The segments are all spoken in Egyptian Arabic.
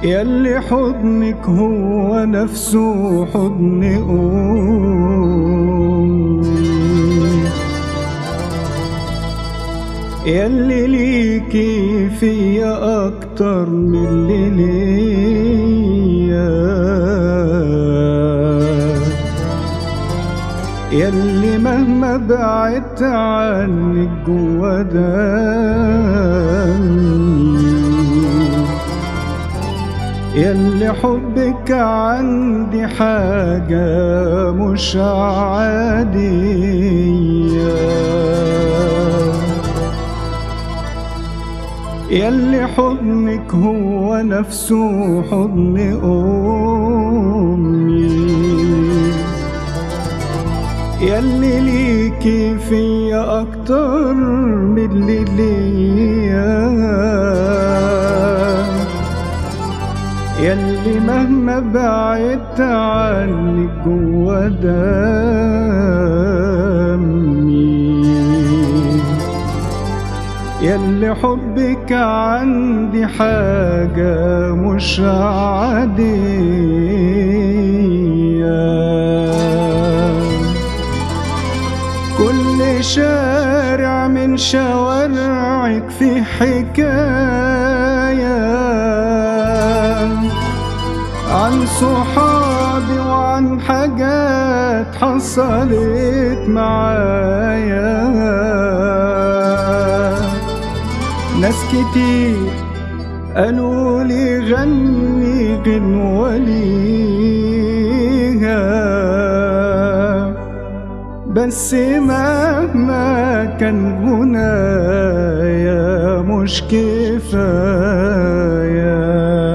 ياللي حضنك هو نفسه حضن أمي ياللي ليكي فيا أكتر من اللي ليا ياللي مهما بعدت عنك جوا دمي ياللي حبك عندي حاجة مش عادية ياللي حضنك هو نفسه حضن أمي ياللي ليكي فيا أكتر من اللي ليا ياللي مهما بعدت عنك جوا دمي ياللي حبك عندي حاجة مش عادية كل شارع من شوارعك في حكاية عن صحابي وعن حاجات حصلت معايا ناس كتير قالوا لي غني غنوة ليها بس مهما كان غنايا مش كفاية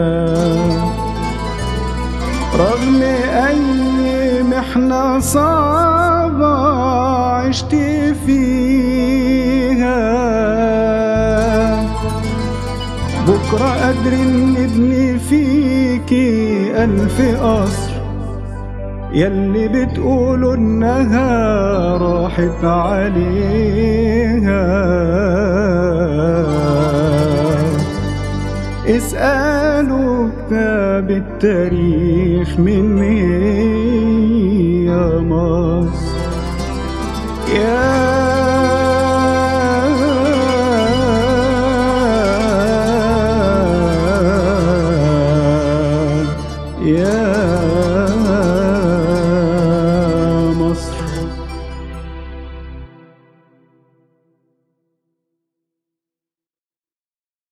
رغم أي محنة صعبة عشت فيها بكرة قادر نبني فيكي ألف قصر يلي بتقولوا إنها راحت عليها اسألوا كتاب التاريخ من هي مصر يا